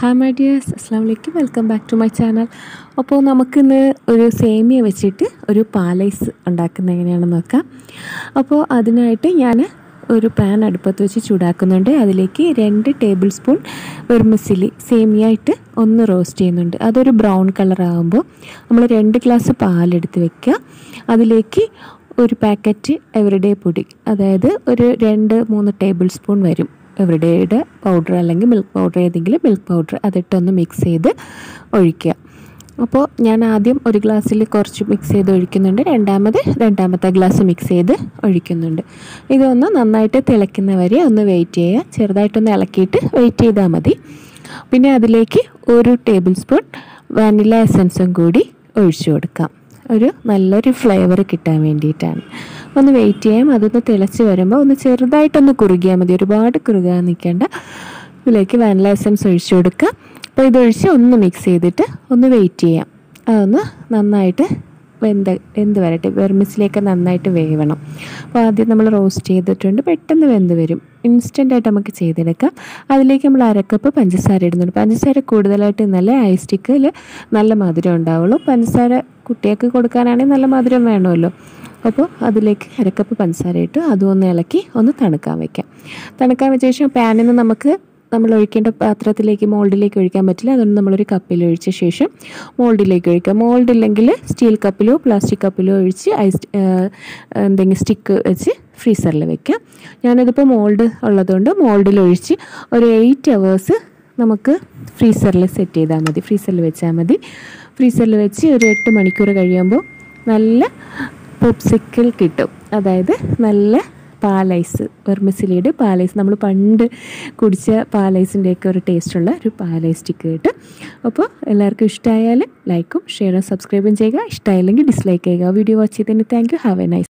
hi my dears അസ്സാം വലൈക്കും welcome back to my channel അപ്പോൾ നമുക്കിന്ന് ഒരു സേമിയ വെച്ചിട്ട് ഒരു പാലൈസ് ഉണ്ടാക്കുന്നത് എങ്ങനെയാണെന്ന് നോക്കാം അപ്പോൾ അതിനായിട്ട് ഞാൻ ഒരു പാൻ അടുപ്പത്ത് വെച്ച് ചൂടാക്കുന്നുണ്ട് അതിലേക്ക് രണ്ട് ടേബിൾ സ്പൂൺ വെർമിസിലി സേമിയായിട്ട് ഒന്ന് റോസ്റ്റ് ചെയ്യുന്നുണ്ട് അതൊരു ബ്രൗൺ കളർ ആകുമ്പോൾ നമ്മൾ രണ്ട് ഗ്ലാസ് പാലെടുത്ത് വെക്കുക അതിലേക്ക് ഒരു പാക്കറ്റ് എവറിഡേ പൊടി അതായത് ഒരു രണ്ട് മൂന്ന് ടേബിൾ സ്പൂൺ വരും എവറിഡേയുടെ പൗഡർ അല്ലെങ്കിൽ മിൽക്ക് പൗഡർ ഏതെങ്കിലും മിൽക്ക് പൗഡർ അതിട്ടൊന്ന് മിക്സ് ചെയ്ത് ഒഴിക്കുക അപ്പോൾ ഞാൻ ആദ്യം ഒരു ഗ്ലാസ്സിൽ കുറച്ച് മിക്സ് ചെയ്ത് ഒഴിക്കുന്നുണ്ട് രണ്ടാമത് രണ്ടാമത്തെ ഗ്ലാസ് മിക്സ് ചെയ്ത് ഒഴിക്കുന്നുണ്ട് ഇതൊന്ന് നന്നായിട്ട് തിളയ്ക്കുന്നവരെ ഒന്ന് വെയിറ്റ് ചെയ്യുക ചെറുതായിട്ടൊന്ന് ഇളക്കിയിട്ട് വെയിറ്റ് ചെയ്താൽ മതി പിന്നെ അതിലേക്ക് ഒരു ടേബിൾ സ്പൂൺ വാനില എസൻസും കൂടി ഒഴിച്ചു കൊടുക്കാം ഒരു നല്ലൊരു ഫ്ലേവർ കിട്ടാൻ വേണ്ടിയിട്ടാണ് ഒന്ന് വെയിറ്റ് ചെയ്യാം അതൊന്ന് തിളച്ച് വരുമ്പോൾ ഒന്ന് ചെറുതായിട്ടൊന്ന് കുറുകിയാൽ മതി ഒരുപാട് കുറുകാൻ നിൽക്കേണ്ട ഇതിലേക്ക് വാനില എസൻസ് ഒഴിച്ചു കൊടുക്കുക അപ്പോൾ ഇതൊഴിച്ച് ഒന്ന് മിക്സ് ചെയ്തിട്ട് ഒന്ന് വെയിറ്റ് ചെയ്യാം അതൊന്ന് നന്നായിട്ട് വെന്ത് വെന്ത് വരട്ടെ വെർമിസിലേക്ക് നന്നായിട്ട് വേവണം അപ്പോൾ ആദ്യം നമ്മൾ റോസ്റ്റ് ചെയ്തിട്ടുണ്ട് പെട്ടെന്ന് വെന്ത് വരും ഇൻസ്റ്റൻ്റായിട്ട് നമുക്ക് ചെയ്തെടുക്കാം അതിലേക്ക് നമ്മൾ അരക്കപ്പ് പഞ്ചസാര ഇടുന്നുണ്ട് പഞ്ചസാര കൂടുതലായിട്ട് നല്ല ഐസ്റ്റിക്കിൽ നല്ല മധുരം ഉണ്ടാവുള്ളൂ പഞ്ചസാര കുട്ടികൾക്ക് കൊടുക്കാനാണെങ്കിൽ നല്ല മധുരം വേണമല്ലോ അപ്പോൾ അതിലേക്ക് അരക്കപ്പ് പഞ്ചസാര ഇട്ട് അതും ഒന്ന് ഇളക്കി ഒന്ന് തണുക്കാൻ വെക്കാം തണുക്കാൻ വെച്ച ശേഷം പാനിൽ നിന്ന് നമുക്ക് നമ്മൾ ഒഴിക്കേണ്ട പാത്രത്തിലേക്ക് മോൾഡിലേക്ക് ഒഴിക്കാൻ പറ്റില്ല അതുകൊണ്ട് നമ്മളൊരു കപ്പിൽ ഒഴിച്ച ശേഷം മോൾഡിലേക്ക് ഒഴിക്കുക മോൾഡ് ഇല്ലെങ്കിൽ സ്റ്റീൽ കപ്പിലോ പ്ലാസ്റ്റിക് കപ്പിലോ ഒഴിച്ച് ഐസ് എന്തെങ്കിലും സ്റ്റിക്ക് വെച്ച് ഫ്രീസറിൽ വെക്കാം ഞാനിതിപ്പോൾ മോൾഡ് ഉള്ളതുകൊണ്ട് മോൾഡിൽ ഒഴിച്ച് ഒരു എയ്റ്റ് അവേഴ്സ് നമുക്ക് ഫ്രീസറിൽ സെറ്റ് ചെയ്താൽ മതി ഫ്രീസറിൽ വെച്ചാൽ മതി ഫ്രീസറിൽ വെച്ച് ഒരു എട്ട് മണിക്കൂർ കഴിയുമ്പോൾ നല്ല പോപ്സിക്കിൾ കിട്ടും അതായത് നല്ല പാലൈസ് വെർമിസിലിയുടെ പാലൈസ് നമ്മൾ പണ്ട് കുടിച്ച പാലൈസിൻ്റെയൊക്കെ ഒരു ടേസ്റ്റുള്ള ഒരു പാലൈസ് സ്റ്റിക്ക് കിട്ടും അപ്പോൾ എല്ലാവർക്കും ഇഷ്ടമായാൽ ലൈക്കും ഷെയറും സബ്സ്ക്രൈബും ചെയ്യുക ഇഷ്ടമായില്ലെങ്കിൽ ഡിസ്ലൈക്ക് ചെയ്യുക വീഡിയോ വാച്ച് ചെയ്തതിന് thank you have a nice